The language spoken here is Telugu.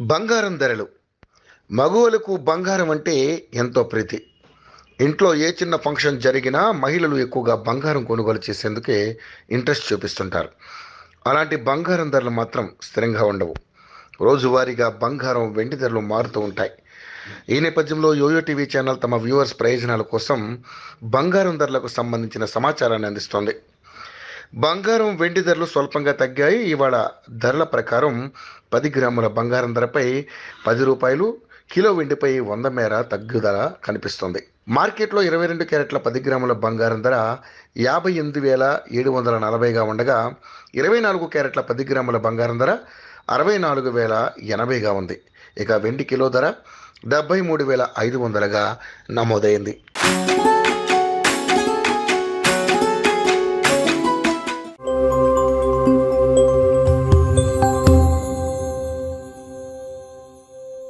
బంగారం ధరలు మగవులకు బంగారం అంటే ఎంతో ప్రీతి ఇంట్లో ఏ చిన్న ఫంక్షన్ జరిగినా మహిళలు ఎక్కువగా బంగారం కొనుగోలు చేసేందుకే ఇంట్రెస్ట్ చూపిస్తుంటారు అలాంటి బంగారం ధరలు మాత్రం స్థిరంగా ఉండవు రోజువారీగా బంగారం వెండి ధరలు మారుతూ ఉంటాయి ఈ నేపథ్యంలో యోయో టీవీ ఛానల్ తమ వ్యూవర్స్ ప్రయోజనాల కోసం బంగారం ధరలకు సంబంధించిన సమాచారాన్ని అందిస్తోంది బంగారం వెండి ధరలు స్వల్పంగా తగ్గాయి ఇవాళ ధరల ప్రకారం పది గ్రాముల బంగారం ధరపై పది రూపాయలు కిలో వెండిపై వంద మేర తగ్గుదల కనిపిస్తుంది మార్కెట్లో ఇరవై రెండు క్యారెట్ల పది గ్రాముల బంగారం ధర యాభై ఎనిమిది వేల ఏడు వందల నలభైగా ఉండగా ఇరవై నాలుగు క్యారెట్ల పది గ్రాముల బంగారం ధర అరవై నాలుగు వేల ఎనభైగా ఉంది ఇక వెండి కిలో ధర డెబ్బై మూడు వేల ఐదు వందలుగా నమోదైంది